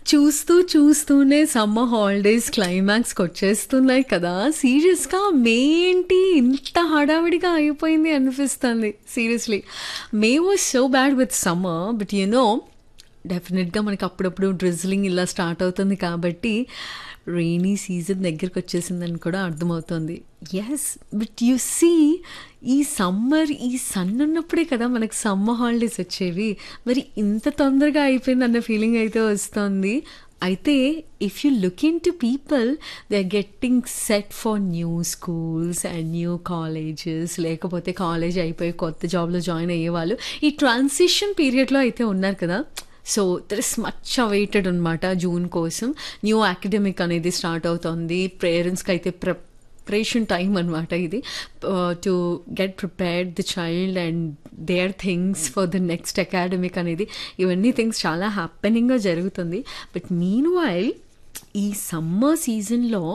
చూస్తూ చూస్తూనే summer holidays క్లైమాక్స్కి వచ్చేస్తున్నాయి కదా సీరియస్గా మే ఏంటి ఇంత హడావిడిగా అయిపోయింది అనిపిస్తుంది seriously May was so bad with summer but you know డెఫినెట్గా మనకి అప్పుడప్పుడు డ్రిజ్లింగ్ ఇలా స్టార్ట్ అవుతుంది కాబట్టి రెయినీ సీజన్ దగ్గరికి వచ్చేసిందని కూడా అర్థమవుతుంది ఎస్ బట్ యు సీ ఈ సమ్మర్ ఈ సన్ ఉన్నప్పుడే కదా మనకు సమ్మర్ హాలిడేస్ వచ్చేవి మరి ఇంత తొందరగా అయిపోయింది అన్న ఫీలింగ్ అయితే వస్తుంది అయితే if you look into people they are getting set for new schools and new colleges లేకపోతే కాలేజ్ అయిపోయి కొత్త జాబ్లో జాయిన్ అయ్యే వాళ్ళు ఈ ట్రాన్సిషన్ పీరియడ్లో అయితే ఉన్నారు కదా so there is much awaited అనమాట జూన్ కోసం న్యూ అకాడమిక్ అనేది స్టార్ట్ అవుతుంది పేరెంట్స్కి అయితే ప్రిపరేషన్ టైం అనమాట ఇది to get prepared the child and their things for the next academic అనేది ఇవన్నీ థింగ్స్ చాలా హ్యాపెనింగ్గా జరుగుతుంది బట్ మీన్ వైల్ ఈ సమ్మర్ సీజన్లో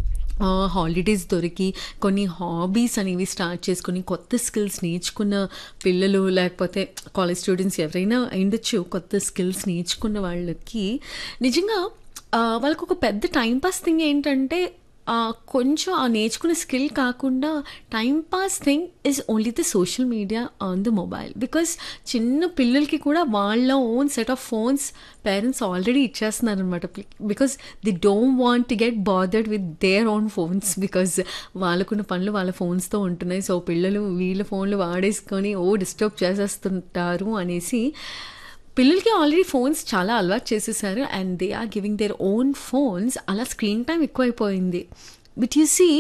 హాలిడేస్ దొరికి కొన్ని హాబీస్ అనేవి స్టార్ట్ చేసుకుని కొత్త స్కిల్స్ నేర్చుకున్న పిల్లలు లేకపోతే కాలేజ్ స్టూడెంట్స్ ఎవరైనా అయిండొచ్చు కొత్త స్కిల్స్ నేర్చుకున్న వాళ్ళకి నిజంగా వాళ్ళకు ఒక పెద్ద టైంపాస్ థింగ్ ఏంటంటే కొంచెం ఆ నేర్చుకునే స్కిల్ కాకుండా time pass thing is only the social media on the mobile because చిన్న పిల్లలకి కూడా వాళ్ళ own set of phones parents already ఇచ్చేస్తున్నారు అనమాట because they don't want to get bothered with their own phones because వాళ్ళకున్న పనులు వాళ్ళ ఫోన్స్తో ఉంటున్నాయి సో పిల్లలు వీళ్ళ ఫోన్లు వాడేసుకొని ఓ డిస్టర్బ్ చేసేస్తుంటారు అనేసి పిల్లలకి ఆల్రెడీ ఫోన్స్ చాలా అలవాటు చేసేసారు and they are giving their own phones అలా స్క్రీన్ టైం ఎక్కువైపోయింది but you see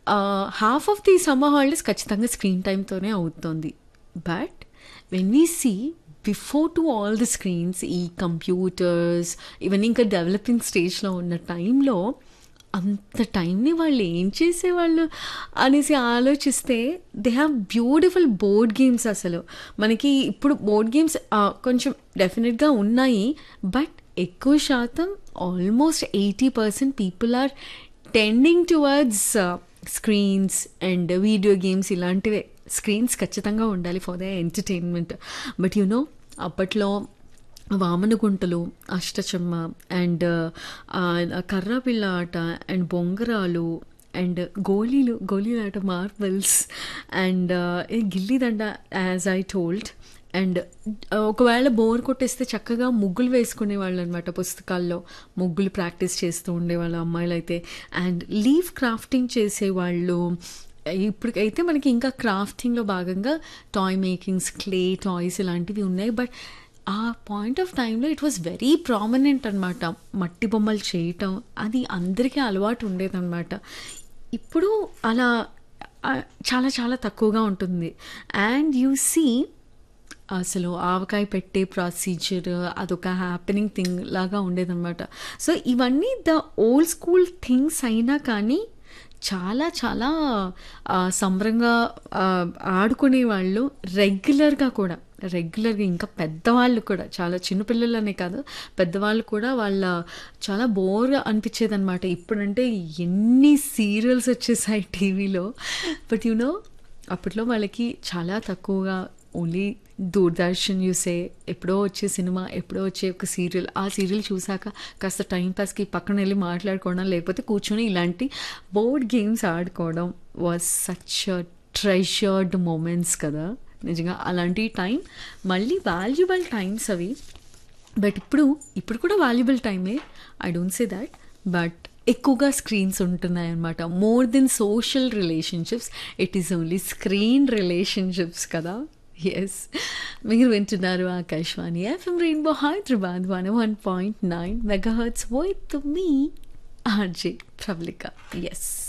half of the summer holidays ఖచ్చితంగా స్క్రీన్ టైంతోనే అవుతుంది but when we see before to all the screens ఈ కంప్యూటర్స్ ఇవన్నీ ఇంకా డెవలపింగ్ స్టేజ్లో ఉన్న టైంలో అంత టైంని వాళ్ళు ఏం చేసేవాళ్ళు అనేసి ఆలోచిస్తే they have beautiful board games అసలు మనకి ఇప్పుడు బోర్డ్ గేమ్స్ కొంచెం డెఫినెట్గా ఉన్నాయి బట్ ఎక్కువ శాతం almost eighty percent people are tending towards screens and video games ఇలాంటివే స్క్రీన్స్ ఖచ్చితంగా ఉండాలి for the entertainment but you know అప్పట్లో వామనగుంటలు అష్టచమ్మ అండ్ కర్రాపిల్ల ఆట అండ్ బొంగరాలు అండ్ గోళీలు గోళీల ఆట మార్బల్స్ అండ్ గిల్లిదండ యాజ్ ఐ టోల్డ్ అండ్ ఒకవేళ బోర్ కొట్టేస్తే చక్కగా ముగ్గులు వేసుకునేవాళ్ళు అనమాట పుస్తకాల్లో ముగ్గులు ప్రాక్టీస్ చేస్తూ ఉండేవాళ్ళు అమ్మాయిలు అయితే అండ్ లీవ్ క్రాఫ్టింగ్ చేసేవాళ్ళు ఇప్పటికైతే మనకి ఇంకా క్రాఫ్టింగ్లో భాగంగా టాయ్ మేకింగ్స్ క్లే టాయ్స్ ఇలాంటివి ఉన్నాయి బట్ ఆ పాయింట్ ఆఫ్ టైంలో ఇట్ వాస్ వెరీ ప్రామినెంట్ అనమాట మట్టి బొమ్మలు చేయటం అది అందరికీ అలవాటు ఉండేదన్నమాట ఇప్పుడు అలా చాలా చాలా తక్కువగా ఉంటుంది అండ్ యూ సీ అసలు ఆవకాయ పెట్టే ప్రొసీజర్ అదొక హ్యాపెనింగ్ థింగ్ లాగా ఉండేదన్నమాట సో ఇవన్నీ ద ఓల్డ్ స్కూల్ థింగ్స్ అయినా కానీ చాలా చాలా సంబరంగా ఆడుకునే వాళ్ళు రెగ్యులర్గా కూడా రెగ్యులర్గా ఇంకా పెద్దవాళ్ళు కూడా చాలా చిన్నపిల్లలనే కాదు పెద్దవాళ్ళు కూడా వాళ్ళ చాలా బోర్ అనిపించేది అనమాట ఇప్పుడంటే ఎన్ని సీరియల్స్ వచ్చేసాయి టీవీలో బట్ యునో అప్పట్లో వాళ్ళకి చాలా తక్కువగా ఓన్లీ దూరదర్శన్ చూసే ఎప్పుడో వచ్చే సినిమా ఎప్పుడో వచ్చే ఒక సీరియల్ ఆ సీరియల్ చూసాక కాస్త టైంపాస్కి పక్కన వెళ్ళి మాట్లాడుకోవడం లేకపోతే కూర్చొని ఇలాంటి బోర్డ్ గేమ్స్ ఆడుకోవడం వాజ్ సచ్ ట్రెషర్డ్ మూమెంట్స్ కదా నిజంగా అలాంటి టైం మళ్ళీ వాల్యుబుల్ టైమ్స్ అవి బట్ ఇప్పుడు ఇప్పుడు కూడా వాల్యుబుల్ టైమే I don't say that but ఎక్కువగా స్క్రీన్స్ ఉంటున్నాయి అనమాట more than social relationships it is only screen relationships కదా ఎస్ మీరు వింటున్నారు Akashvani FM rainbow Hyderabad one one point nine megahertz with me RJ Prablika yes